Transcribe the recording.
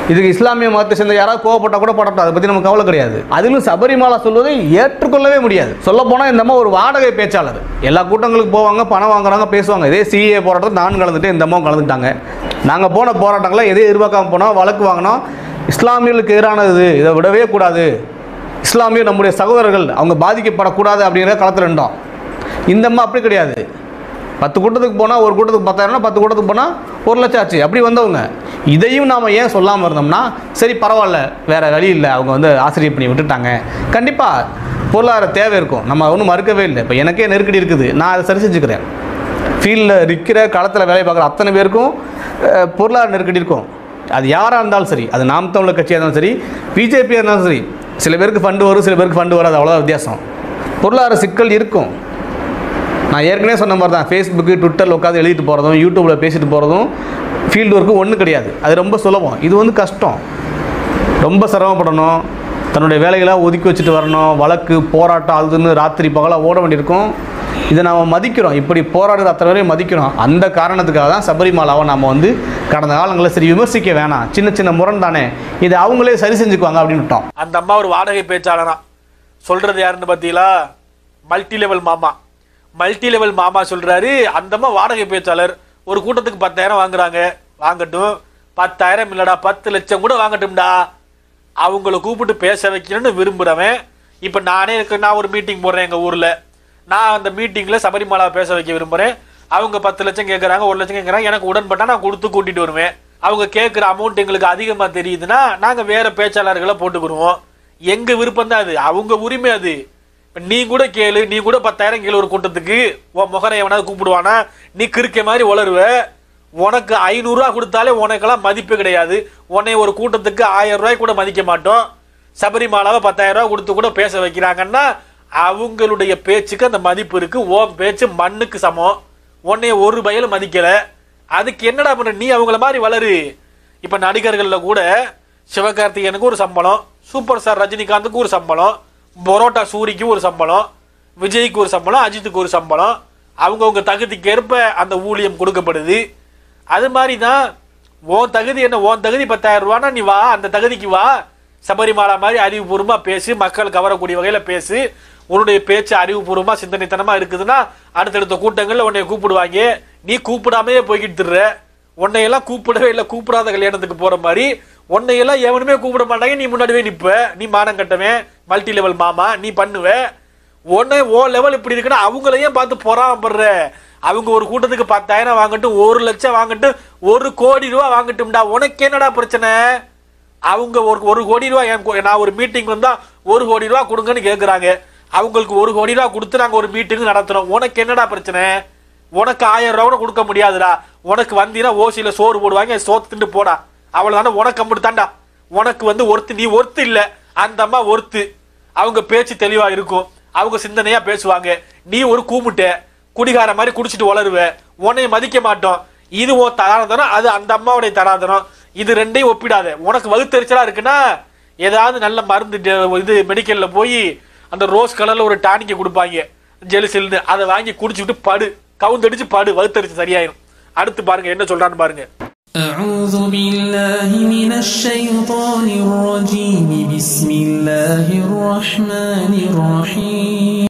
இதுக்கு இஸ்லாமிய மதத்தை சேர்ந்த யாராவது கோவப்பட்டா கூட படட்டும் அதை பற்றி நமக்கு கவலை கிடையாது அதிலும் சபரிமலா சொல்வதை ஏற்றுக்கொள்ளவே முடியாது சொல்ல போனால் இந்த அம்மா ஒரு வாடகை பேச்சாளர் எல்லா கூட்டங்களுக்கு போவாங்க பணம் வாங்குறாங்க பேசுவாங்க இதே சிஏ போராட்டத்தில் நான் கலந்துட்டு இந்த அம்மாவும் கலந்துட்டாங்க நாங்கள் போன போராட்டங்களை எதையும் எதிர்பார்க்காம போனோம் வழக்கு வாங்கினோம் இஸ்லாமியர்களுக்கு எதிரானது இதை விடவே கூடாது இஸ்லாமியர் நம்முடைய சகோதரர்கள் அவங்க பாதிக்கப்படக்கூடாது அப்படிங்கிற களத்தில் இருந்தோம் இந்த அம்மா அப்படி கிடையாது பத்து கூட்டத்துக்கு போனால் ஒரு கூட்டத்துக்கு பத்தாயிரம்னா பத்து கூட்டத்துக்கு போனால் ஒரு லட்சம் ஆச்சு அப்படி வந்தவங்க இதையும் நாம் ஏன் சொல்லாமல் இருந்தோம்னா சரி பரவாயில்ல வேறு வழி இல்லை அவங்க வந்து ஆசிரியர் பண்ணி விட்டுட்டாங்க கண்டிப்பாக பொருளாதார தேவை இருக்கும் நம்ம ஒன்றும் மறுக்கவே இல்லை இப்போ எனக்கே நெருக்கடி இருக்குது நான் அதை சரி செஞ்சுக்கிறேன் ஃபீல்டில் இருக்கிற களத்தில் வேலை பார்க்குற அத்தனை பேருக்கும் அஹ், பொருளாதார நெருக்கடி இருக்கும் அது யாராக இருந்தாலும் சரி அது நாம் தமிழர் கட்சியாக இருந்தாலும் சரி பிஜேபியாக இருந்தாலும் சரி சில பேருக்கு ஃபண்டு வரும் சில பேருக்கு ஃபண்டு வராது அவ்வளோதான் வித்தியாசம் பொருளாதார சிக்கல் இருக்கும் நான் ஏற்கனவே சொன்ன மாதிரி தான் ஃபேஸ்புக்கு ட்விட்டரில் உட்காந்து எழுதிட்டு போகிறதும் யூடியூப்பில் பேசிட்டு போகிறதும் ஃபீல்டு ஒர்க்கு ஒன்றும் கிடையாது அது ரொம்ப சுலபம் இது வந்து கஷ்டம் ரொம்ப சிரமப்படணும் தன்னுடைய வேலைகளை ஒதுக்கி வச்சுட்டு வரணும் வழக்கு போராட்டம் அதுன்னு ராத்திரி பகலாக ஓட வேண்டியிருக்கும் இதை நாம் மதிக்கிறோம் இப்படி போராடுற அத்தனை பேரையும் மதிக்கிறோம் அந்த காரணத்துக்காக தான் சபரிமலாவை நம்ம வந்து கடந்த காலங்களில் சரி விமர்சிக்க வேணாம் சின்ன சின்ன முரண் தானே இதை அவங்களே சரி செஞ்சுக்குவாங்க அப்படின்னு விட்டோம் அந்த அம்மா ஒரு வாடகை பேச்சாளனா சொல்றது யாருன்னு பார்த்தீங்களா மல்டி லெவல் மாமா மல்டி லெவல் மாமா சொல்றாரு அந்த அம்மா வாடகை பேச்சாளர் ஒரு கூட்டத்துக்கு பத்தாயிரம் வாங்குறாங்க வாங்கட்டும் பத்தாயிரம் இல்லடா பத்து லட்சம் கூட வாங்கட்டும்டா அவங்கள கூப்பிட்டு பேச வைக்கணும்னு விரும்புறவன் இப்ப நானே இருக்கு நான் ஒரு மீட்டிங் போடுறேன் எங்க ஊர்ல நான் அந்த மீட்டிங்ல சபரிமலா பேச வைக்க விரும்புறேன் அவங்க பத்து லட்சம் கேட்கறாங்க ஒரு லட்சம் கேட்கறாங்க எனக்கு உடன்பட்டா நான் கொடுத்து கூட்டிட்டு வருவேன் அவங்க கேட்குற அமௌண்ட் எங்களுக்கு அதிகமா தெரியுதுன்னா நாங்க வேற பேச்சாளர்களை போட்டுக்கிடுவோம் எங்க விருப்பம் தான் அது அவங்க உரிமை அது இப்ப நீ கூட கேளு நீ கூட பத்தாயிரம் கேளு ஒரு கூட்டத்துக்கு உன் முகரை எவனாவது கூப்பிடுவானா நீ கிறுக்க மாதிரி வளருவ உனக்கு ஐநூறுரூவா கொடுத்தாலே உனக்கெல்லாம் மதிப்பு கிடையாது உன்னை ஒரு கூட்டத்துக்கு ஆயிரம் ரூபாய் கூட மதிக்க மாட்டோம் சபரிமலாவை பத்தாயிரம் ரூபாய் கொடுத்து கூட பேச வைக்கிறாங்கன்னா அவங்களுடைய பேச்சுக்கு அந்த மதிப்பு இருக்கு ஓம் பேச்சு மண்ணுக்கு சமம் உன்னைய ஒரு பயலும் மதிக்கல அதுக்கு என்னடா பண்ற நீ அவங்கள மாதிரி வளரு இப்ப நடிகர்கள்ல கூட சிவகார்த்திகேயனுக்கு ஒரு சம்பளம் சூப்பர் ஸ்டார் ரஜினிகாந்துக்கு ஒரு சம்பளம் பரோட்டா சூரிக்கு ஒரு சம்பளம் விஜய்க்கு ஒரு சம்பளம் அஜித்துக்கு ஒரு சம்பளம் அவங்கவுங்க தகுதிக்கு ஏற்ப அந்த ஊழியம் கொடுக்கப்படுது அது மாதிரி தான் உன் தகுதி என்ன உன் தகுதி பத்தாயிரம் ரூபான்னா நீ வா அந்த தகுதிக்கு வா சபரிமலா மாதிரி அறிவுபூர்வமா பேசு மக்கள் கவரக்கூடிய வகையில பேசு உன்னுடைய பேச்சு அறிவுபூர்வமா சிந்தனைத்தனமா இருக்குதுன்னா அடுத்தடுத்த கூட்டங்கள்ல உன்னை கூப்பிடுவாங்க நீ கூப்பிடாமையே போய்கிட்டு திர்ற உன்னையெல்லாம் கூப்பிடவே இல்லை கூப்பிடாத கல்யாணத்துக்கு போற மாதிரி உன்னையெல்லாம் எவனுமே கூப்பிட மாட்டாங்க நீ முன்னாடியே நிப்ப நீ மானம் கட்டவன் மல்டி லெவல் மாமா நீ பண்ணுவ உடனே ஓ லெவல் இப்படி இருக்குன்னா அவங்களையும் பார்த்து பொறாமப்படுற அவங்க ஒரு கூட்டத்துக்கு பத்தாயிரம் வாங்கட்டும் ஒரு லட்சம் வாங்கட்டும் ஒரு கோடி ரூபா வாங்கட்டும்டா உனக்கு என்னடா பிரச்சனை அவங்க ஒரு ஒரு கோடி ரூபா என் கோ- நான் ஒரு மீட்டிங் வந்தா ஒரு கோடி ரூபா கொடுங்கன்னு கேக்குறாங்க அவங்களுக்கு ஒரு கோடி ரூபா கொடுத்து நாங்க ஒரு மீட்டிங் நடத்துறோம் உனக்கு என்னடா பிரச்சனை உனக்கு ஆயிரம் ரூபா கூட கொடுக்க முடியாதுடா உனக்கு வந்தீங்கன்னா ஓசியில சோறு போடுவாங்க சோத்து திண்டு போடா அவ்வளவுதானே உனக்கு அம்பிட்டு தாண்டா உனக்கு வந்து ஒருத்து நீ ஒருத்து இல்ல அந்த அம்மா ஒருத்து அவங்க பேச்சு தெளிவா இருக்கும் அவங்க சிந்தனையா பேசுவாங்க நீ ஒரு கூமுட்ட குடிகார மாதிரி குடிச்சிட்டு வளருவ உன்னைய மதிக்க மாட்டோம் இது உன் தராதரம் அது அந்த அம்மாவுடைய தராதரம் இது ரெண்டையும் ஒப்பிடாத உனக்கு வகுத்தறிச்சலா இருக்குன்னா ஏதாவது நல்ல மருந்து டே- இது மெடிக்கல்ல போய் அந்த ரோஸ் கலர்ல ஒரு டானிக்கை கொடுப்பாங்க ஜெலிசில்னு அதை வாங்கி குடிச்சுட்டு படு கவுந்தடிச்சு படு வகுத்தறிச்சு சரியாயிரும் அடுத்து பாருங்க என்ன சொல்றான்னு பாருங்க أعوذ بالله من الشيطان الرجيم بسم الله الرحمن الرحيم